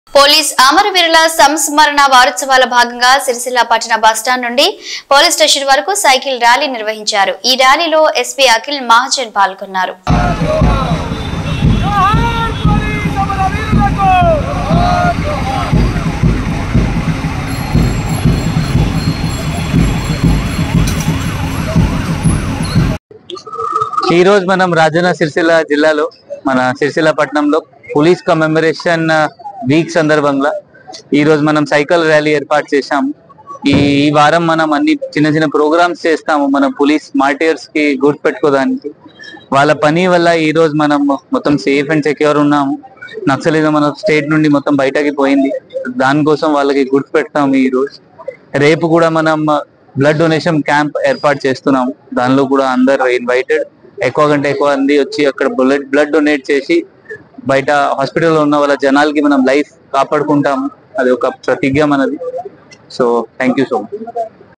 police అమరవీరుల సంస్మరణ వారోత్సవాల భాగంగా సిరిసిల్ల పట్టణ బస్టాండ్ నుండి పోలీస్ స్టేషన్ వరకు సైకిల్ ర్యాలీ నిర్వహించారు ఈ ర్యాలీలో ఎస్పీ అఖిల్ మహాజన్ పాల్గొన్నారు జోహార్ పోలీస్ అమరవీరులకు ఈ రోజు మనం రాజన్న సిరిసిల్ల జిల్లాలో మన సిరిసిల్ల పట్టణంలో పోలీస్ కమెమరేషన్ వీక్ సందర్భంగా ఈ రోజు మనం సైకిల్ ర్యాలీ ఏర్పాటు చేశాము ఈ ఈ వారం మనం అన్ని చిన్న చిన్న ప్రోగ్రామ్స్ చేస్తాము మన పోలీస్ మార్టియర్స్ కి గుర్తుపెట్టుకోవడానికి వాళ్ళ పని వల్ల ఈ రోజు మనం మొత్తం సేఫ్ అండ్ సెక్యూర్ ఉన్నాము నక్సలిజం మన స్టేట్ నుండి మొత్తం బయటకి పోయింది దానికోసం వాళ్ళకి గుర్తుపెడతాము ఈ రోజు రేపు కూడా మనం బ్లడ్ డొనేషన్ క్యాంప్ ఏర్పాటు చేస్తున్నాం దానిలో కూడా అందరు ఇన్వైటెడ్ ఎక్కువ కంటే ఎక్కువ మంది వచ్చి అక్కడ బ్లడ్ బ్లడ్ డొనేట్ చేసి బయట హాస్పిటల్లో ఉన్న వాళ్ళ జనాలకి మనం లైఫ్ కాపాడుకుంటాము అది ఒక ప్రతిజ్ఞ మనది so thank you so much